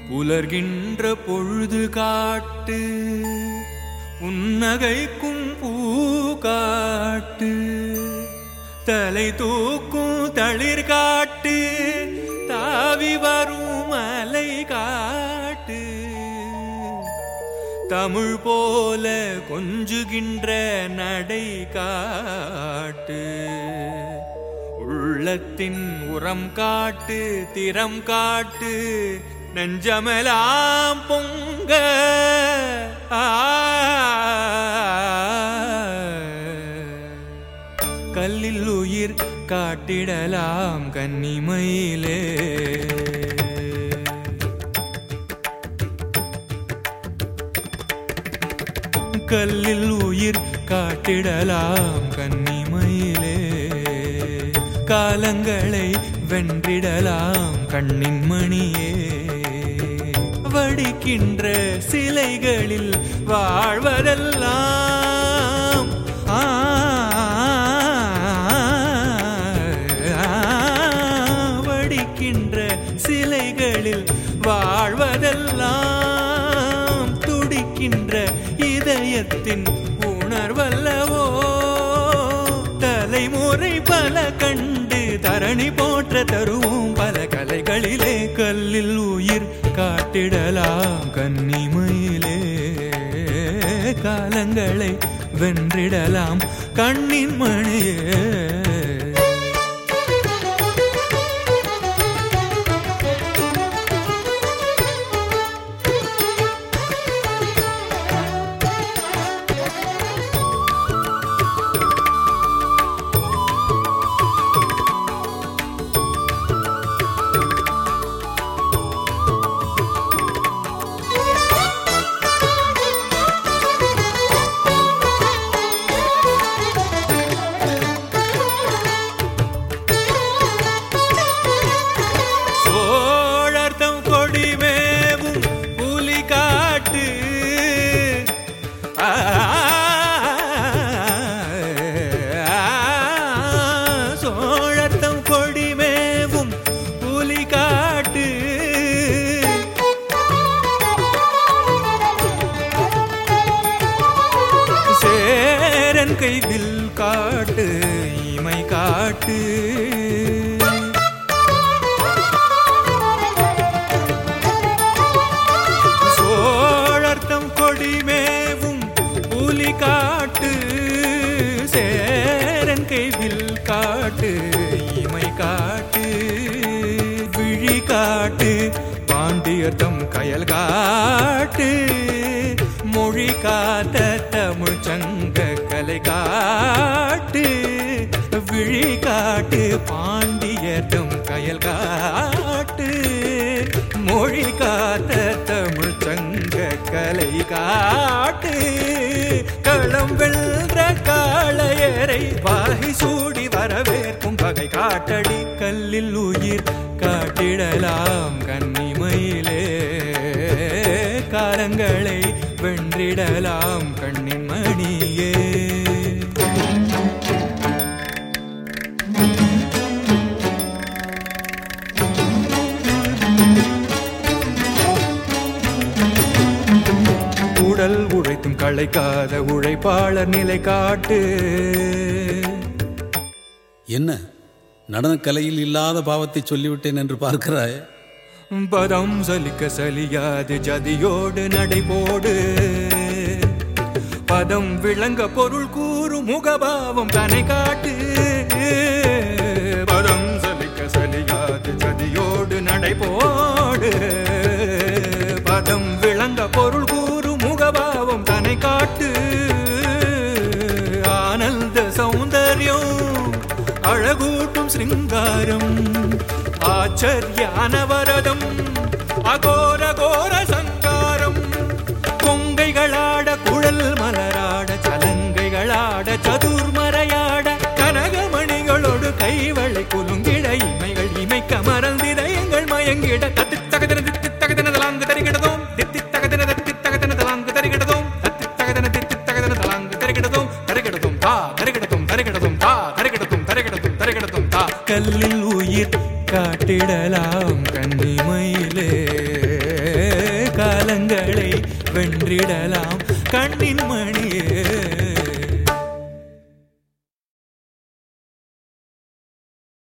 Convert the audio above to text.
புலர்கின்ற பொழுது காட்டு புன்னகைக்கும் பூ காட்டு தலை தூக்கும் தளிர் காட்டு தாவி வரும் மலை காட்டு தமிழ் போல கொஞ்சுகின்ற நடை காட்டு உள்ளத்தின் உரம் காட்டு திறம் காட்டு நெஞ்சமெலாம் பொங்க ஆ. கல்லில் உயிர் காட்டிடலாம் கன்னிமயிலே கல்லில் உயிர் காட்டிடலாம் கன்னிமயிலே காலங்களை வென்றிடலாம் கண்ணின் மணியே வடிக்கின்ற சிலைகளில் வாழ்வதெல்லாம் ஆ, வடிக்கின்ற சிலைகளில் வாழ்வதெல்லாம் துடிக்கின்ற இதயத்தின் உணர்வல்லவோ தலைமுறை பல கண்டு தரணி போற்ற தருவோம் பல கலைகளிலே கல்லில் உயிர் காட்டிடலாம் கன்னிமயிலே காலங்களை வென்றிடலாம் கண்ணின் மணியே சோழர்த்தம் கொடிமேவும் புலி காட்டு ஆ, சோழர்த்தம் கொடிமேவும் புலி காட்டு சேரன் கைவில் காட்டு இமை காட்டு சோழர்த்தம் கொடிமேவும் புலி காட்டு சேரன் கைவில் காட்டு இமை காட்டு விழி காட்டு பாண்டியர்த்தம் கயல் காட்டு மொழி காத்த தமிழ் சங்க கலை காட்டு விழி காட்டு பாண்டியர்த்தம் கயல் காட்டு மொழி காத்த தமிழ் சங்க கலை காட்டு களம் வென்ற காளையரை வாகை சூடி வரவேற்கும் பகை காட்டடி கல்லில் உயிர் காட்டிடலாம் கன்னிமயிலே காலங்களை வென்றிடலாம் கண்ணின் மணியே உடல் உழைத்தும் களைக்காத உழைப்பாளர் நிலை காட்டு என்ன நடனக்கலையில் இல்லாத பாவத்தை சொல்லிவிட்டேன் என்று பார்க்கிறாய் பதம் சலிக்க சலியாது ஜதியோடு நடைபோடு பதம் விளங்க பொருள் கூறும் முகபாவம் தனை காட்டு பதம் சலிக்க சலியாது ஜதியோடு நடைபோடு பதம் விளங்க பொருள் கூறும் முகபாவம் தனை காட்டு ஆனந்த சௌந்தர்யம் அழகூட்டும் சிருங்காரம் ஆச்சரியானவரதம் அகோர கோர சங்காரம் கொங்கைகளாட குழல் மலராட சலங்கைகளாட சதுர்மறையாட கனகமணிகளோடு கைவளை குலுங்கிட இமைகள் இமைக்க மறந்திட எங்கள் மயங்கிட தத்து தகதன தித்து தகதன தலாங்கு தருகிடதோம் தித்தி தகதன தத்தி தகதன தலாங்கு தருகிடதோம் தத்தி தகதன தித்தி தகதன தலாங்கு தருகிடதோம் தருகிடதும் தா தருகிடதும் தருகிடதும் தா தருகிடதும் தருகிடதும் தருகிடதும் தா கல்லில் உயிர் காட்டிடலாம் கன்னிமயிலே வென்றிடலாம் கண்ணின் மணியே